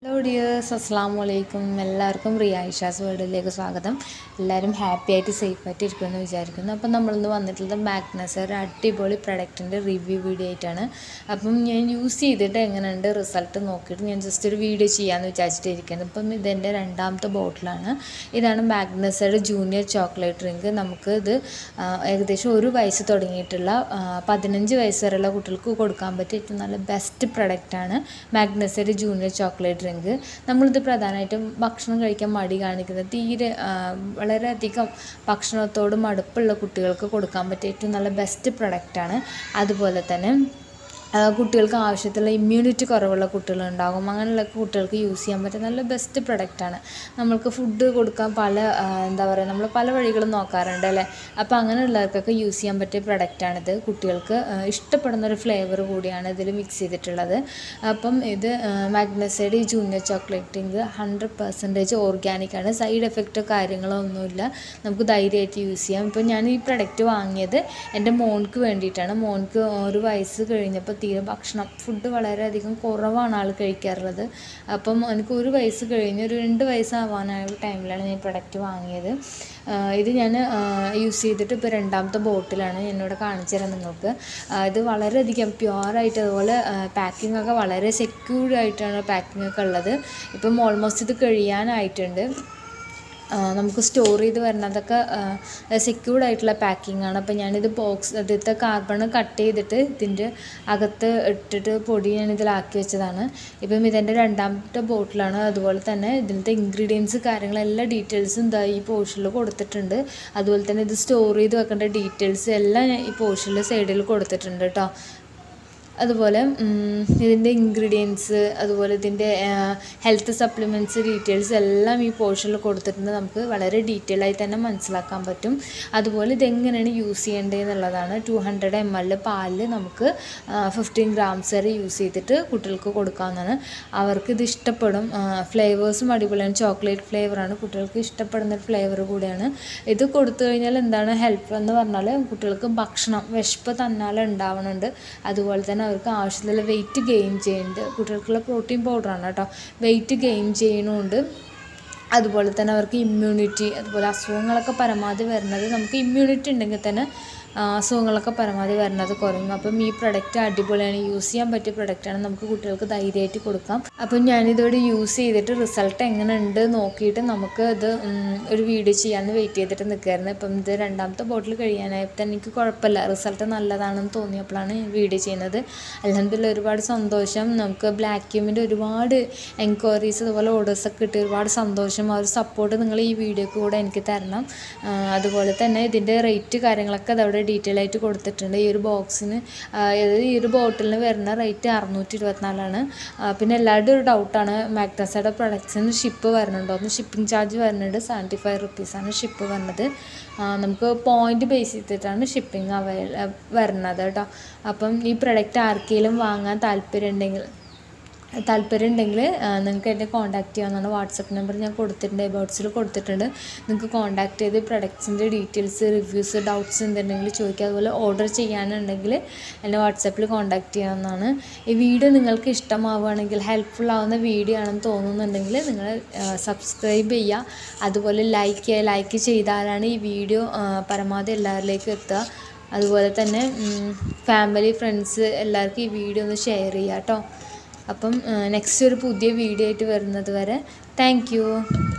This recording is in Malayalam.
ഹലോ ഡിയേഴ്സ് അസ്സാം വലൈക്കും എല്ലാവർക്കും റിയായിഷാസ് വേർഡിലേക്ക് സ്വാഗതം എല്ലാവരും ഹാപ്പി ആയിട്ട് സേഫ് ആയിട്ട് ഇരിക്കുമെന്ന് വിചാരിക്കുന്നു അപ്പം നമ്മളിന്ന് വന്നിട്ടുള്ളത് മാഗ്നസ് ഒരു അടിപൊളി പ്രൊഡക്റ്റിൻ്റെ റിവ്യൂ വീഡിയോ ആയിട്ടാണ് അപ്പം ഞാൻ യൂസ് ചെയ്തിട്ട് എങ്ങനെയുണ്ട് റിസൾട്ട് നോക്കിയിട്ട് ഞാൻ ജസ്റ്റ് ഒരു വീഡിയോ ചെയ്യാമെന്ന് വിചാരിച്ചിട്ട് ഇരിക്കുന്നത് ഇപ്പം ഇതെൻ്റെ രണ്ടാമത്തെ ബോട്ടിലാണ് ഇതാണ് മാഗ്നസയുടെ ജൂനിയർ ചോക്ലേറ്റ് ഡ്രിങ്ക് നമുക്ക് ഇത് ആ, ഏകദേശം ഒരു വയസ്സ് തുടങ്ങിയിട്ടുള്ള ആ, പതിനഞ്ച് വയസ്സ് വരെയുള്ള കുട്ടികൾക്ക് കൊടുക്കാൻ പറ്റിയ ഏറ്റവും നല്ല ബെസ്റ്റ് പ്രൊഡക്റ്റാണ് മാഗ്നസയുടെ ജൂനിയർ ചോക്ലേറ്റ് ഡ്രിങ്ക് നമ്മളിത് പ്രധാനമായിട്ടും ഭക്ഷണം കഴിക്കാൻ മടി കാണിക്കുന്നത് തീരെ ആ, വളരെയധികം ഭക്ഷണത്തോട് മടുപ്പുള്ള കുട്ടികൾക്ക് കൊടുക്കാൻ പറ്റിയ ഏറ്റവും നല്ല ബെസ്റ്റ് പ്രൊഡക്റ്റാണ് അതുപോലെ തന്നെ ആ, കുട്ടികൾക്ക് ആവശ്യത്തിലുള്ള ഇമ്മ്യൂണിറ്റി കുറവുള്ള കുട്ടികളുണ്ടാകും അങ്ങനെയുള്ള കുട്ടികൾക്ക് യൂസ് ചെയ്യാൻ പറ്റിയ നല്ല ബെസ്റ്റ് പ്രൊഡക്റ്റാണ് നമ്മൾക്ക് ഫുഡ് കൊടുക്കാൻ പല ആ, എന്താ പറയുക നമ്മൾ പല വഴികളും നോക്കാറുണ്ട് അല്ലേ അപ്പോൾ അങ്ങനെയുള്ളവർക്കൊക്കെ യൂസ് ചെയ്യാൻ പറ്റിയ പ്രൊഡക്റ്റാണിത് കുട്ടികൾക്ക് ആ, ഇഷ്ടപ്പെടുന്ന ഒരു ഫ്ലേവർ കൂടിയാണ് ഇതിൽ മിക്സ് ചെയ്തിട്ടുള്ളത് അപ്പം ഇത് മാഗ്നസൈഡ് ഈ junior chocolate drink hundred percentage ഓർഗാനിക്കാണ് സൈഡ് എഫക്റ്റോ കാര്യങ്ങളോ ഒന്നുമില്ല നമുക്ക് ധൈര്യമായിട്ട് യൂസ് ചെയ്യാം ഇപ്പോൾ ഞാൻ ഈ പ്രൊഡക്റ്റ് വാങ്ങിയത് എൻ്റെ മോൻക്ക് വേണ്ടിയിട്ടാണ് മോൻക്ക് ഒരു വയസ്സ് കഴിഞ്ഞപ്പോൾ തീരെ ഭക്ഷണം ഫുഡ് വളരെയധികം കുറവാണ് ആൾ കഴിക്കാറുള്ളത് അപ്പം എനിക്ക് ഒരു വയസ്സ് കഴിഞ്ഞ് ഒരു രണ്ട് വയസ്സാവാനായ ടൈമിലാണ് ഞാൻ ഈ പ്രൊഡക്റ്റ് വാങ്ങിയത് ആ, ഇത് ഞാൻ യൂസ് ചെയ്തിട്ട് ഇപ്പോൾ രണ്ടാമത്തെ ബോട്ടിലാണ് എന്നോട് കാണിച്ചു തരാം നിങ്ങൾക്ക് ആ, ഇത് വളരെയധികം പ്യുവറായിട്ട് അതുപോലെ പാക്കിംഗ് ഒക്കെ വളരെ സെക്യൂർഡ് ആയിട്ടാണ് പാക്കിംഗ് ഒക്കെ ഉള്ളത് ഇപ്പം ഓൾമോസ്റ്റ് ഇത് കഴിയാനായിട്ടുണ്ട് ആ, നമുക്ക് സ്റ്റോർ ചെയ്ത് വരുന്നതൊക്കെ സെക്യൂർഡ് ആയിട്ടുള്ള പാക്കിംഗ് ആണ് അപ്പോൾ ഞാനിത് ബോക്സ് ഇതിലത്തെ കാർബൺ കട്ട് ചെയ്തിട്ട് ഇതിൻ്റെ അകത്ത് ഇട്ടിട്ട് പൊടി ഞാൻ ഇതിലാക്കി വെച്ചതാണ് ഇപ്പം ഇതെൻ്റെ രണ്ടാമത്തെ ബോട്ടിലാണ് അതുപോലെ തന്നെ ഇതിലത്തെ ഇൻഗ്രീഡിയൻസ് കാര്യങ്ങളെല്ലാം ഡീറ്റെയിൽസും ഇതാ ഈ പോർഷനിൽ കൊടുത്തിട്ടുണ്ട് അതുപോലെ തന്നെ ഇത് സ്റ്റോർ ചെയ്ത് വെക്കേണ്ട ഡീറ്റെയിൽസ് എല്ലാം ഞാൻ ഈ പോർഷനിൽ സൈഡിൽ കൊടുത്തിട്ടുണ്ട് കേട്ടോ അതുപോലെ ഉം, ഇതിൻ്റെ ഇൻഗ്രീഡിയൻസ് അതുപോലെ ഇതിൻ്റെ ഹെൽത്ത് സപ്ലിമെൻറ്റ്സ് ഡീറ്റെയിൽസ് എല്ലാം ഈ പോർഷനിൽ കൊടുത്തിട്ടുണ്ട് നമുക്ക് വളരെ ഡീറ്റെയിൽ ആയി തന്നെ മനസ്സിലാക്കാൻ പറ്റും അതുപോലെ ഇതെങ്ങനെയാണ് യൂസ് ചെയ്യേണ്ടത് എന്നുള്ളതാണ് ടു ഹൺഡ്രഡ് എം എൽ പാലിൽ നമുക്ക് ഫിഫ്റ്റീൻ ഗ്രാംസ് വരെ യൂസ് ചെയ്തിട്ട് കുട്ടികൾക്ക് കൊടുക്കാവുന്നതാണ് അവർക്ക് ഇത് ഇഷ്ടപ്പെടും ഫ്ലേവേഴ്സും അടിപൊളിയാണ് ചോക്ലേറ്റ് ഫ്ലേവറാണ് കുട്ടികൾക്ക് ഇഷ്ടപ്പെടുന്ന ഒരു ഫ്ലേവർ കൂടിയാണ് ഇത് കൊടുത്തു കഴിഞ്ഞാൽ എന്താണ് ഹെൽപ്പ് എന്ന് പറഞ്ഞാൽ കുട്ടികൾക്ക് ഭക്ഷണം വിശപ്പ് തന്നാലെ ഉണ്ടാവണുണ്ട് അതുപോലെ തന്നെ അവർക്ക് ആവശ്യത്തിലുള്ള വെയിറ്റ് ഗെയിൻ ചെയ്യുന്നുണ്ട് കുട്ടികൾക്കുള്ള പ്രോട്ടീൻ പൗഡറാണ് കേട്ടോ വെയിറ്റ് ഗെയിൻ ചെയ്യണമുണ്ട് അതുപോലെ തന്നെ അവർക്ക് ഇമ്മ്യൂണിറ്റി അതുപോലെ അസുഖങ്ങളൊക്കെ പരമാവധി വരുന്നത് നമുക്ക് ഇമ്മ്യൂണിറ്റി ഉണ്ടെങ്കിൽ തന്നെ ആ, അസുഖങ്ങളൊക്കെ പരമാവധി വരുന്നത് കുറയും അപ്പം ഈ പ്രൊഡക്റ്റ് അടിപൊളിയാണ് യൂസ് ചെയ്യാൻ പറ്റിയ പ്രൊഡക്റ്റാണ് നമുക്ക് കുട്ടികൾക്ക് ധൈര്യമായിട്ട് കൊടുക്കാം അപ്പം ഞാനിതോടെ യൂസ് ചെയ്തിട്ട് റിസൾട്ട് എങ്ങനെ ഉണ്ട് നോക്കിയിട്ട് നമുക്ക് ഇത് ഉം, ഒരു വീഡിയോ ചെയ്യാമെന്ന് വെയിറ്റ് ചെയ്തിട്ട് നിൽക്കുകയായിരുന്നു ഇപ്പം ഇത് രണ്ടാമത്തെ ബോട്ടിൽ കഴിയാനായപ്പോൾ തന്നെ എനിക്ക് കുഴപ്പമില്ല റിസൾട്ട് നല്ലതാണെന്ന് തോന്നിയപ്പോഴാണ് ഞാൻ വീഡിയോ ചെയ്യുന്നത് അലഹമില്ല ഒരുപാട് സന്തോഷം നമുക്ക് ബ്ലാക്ക് ക്യൂമിൻ്റെ ഒരുപാട് എൻക്വയറീസ് അതുപോലെ ഓർഡേഴ്സൊക്കെ കിട്ടി ഒരുപാട് സന്തോഷം ആ ഒരു സപ്പോർട്ട് നിങ്ങൾ ഈ വീഡിയോക്ക് കൂടെ എനിക്ക് തരണം ആ, അതുപോലെ തന്നെ ഇതിൻ്റെ റേറ്റ് കാര്യങ്ങളൊക്കെ അതവിടെ ഡീറ്റെയിൽ ആയിട്ട് കൊടുത്തിട്ടുണ്ട് ഈ ഒരു ബോക്സിന് അതായത് ഈ ഒരു ബോട്ടിലിന് വരുന്ന റേറ്റ് അറുന്നൂറ്റി ഇരുപത്തിനാലാണ് ആ, പിന്നെ എല്ലാവരുടെയും ഒരു ഡൗട്ടാണ് മാഗ്നസയുടെ പ്രൊഡക്ട്സിന് ഷിപ്പ് വരുന്നുണ്ടോ എന്ന് ഷിപ്പിംഗ് ചാർജ് വരുന്നുണ്ട് സെവൻറ്റി ഫൈവ് റുപ്പീസാണ് ഷിപ്പ് വരുന്നത് ആ, നമുക്ക് പോയിന്റ് ബേസ് ചെയ്തിട്ടാണ് ഷിപ്പിംഗ് അവൈൽ വരുന്നത് കേട്ടോ അപ്പം ഈ പ്രൊഡക്റ്റ് ആർക്കെങ്കിലും വാങ്ങാൻ താല്പര്യം ഉണ്ടെങ്കിൽ താല്പര്യം ഉണ്ടെങ്കിൽ നിങ്ങൾക്ക് എന്നെ കോൺടാക്റ്റ് ചെയ്യാവുന്നതാണ് വാട്സപ്പ് നമ്പർ ഞാൻ കൊടുത്തിട്ടുണ്ട് എബൌട്ട്സിൽ കൊടുത്തിട്ടുണ്ട് നിങ്ങൾക്ക് കോൺടാക്ട് ചെയ്ത് പ്രൊഡക്ട്സിൻ്റെ ഡീറ്റെയിൽസ് റിവ്യൂസ് ഡൗട്ട്സ് എന്തുണ്ടെങ്കിൽ ചോദിക്കുക അതുപോലെ ഓർഡർ ചെയ്യാനുണ്ടെങ്കിൽ എന്നെ വാട്സപ്പിൽ കോൺടാക്ട് ചെയ്യാവുന്നതാണ് ഈ വീഡിയോ നിങ്ങൾക്ക് ഇഷ്ടമാവുകയാണെങ്കിൽ ഹെൽപ്ഫുൾ ആവുന്ന വീഡിയോ ആണെന്ന് തോന്നുന്നുണ്ടെങ്കിൽ നിങ്ങൾ സബ്സ്ക്രൈബ് ചെയ്യുക അതുപോലെ ലൈക്ക് ചെയ്യുക ലൈക്ക് ചെയ്താലാണ് ഈ വീഡിയോ പരമാവധി എല്ലാവരിലേക്കും എത്തുക അതുപോലെ തന്നെ ഫാമിലി ഫ്രണ്ട്സ് എല്ലാവർക്കും ഈ വീഡിയോ ഒന്ന് ഷെയർ ചെയ്യുക കേട്ടോ അപ്പം നെക്സ്റ്റ് ഒരു പുതിയ വീഡിയോ ആയിട്ട് വരുന്നത് വരെ താങ്ക്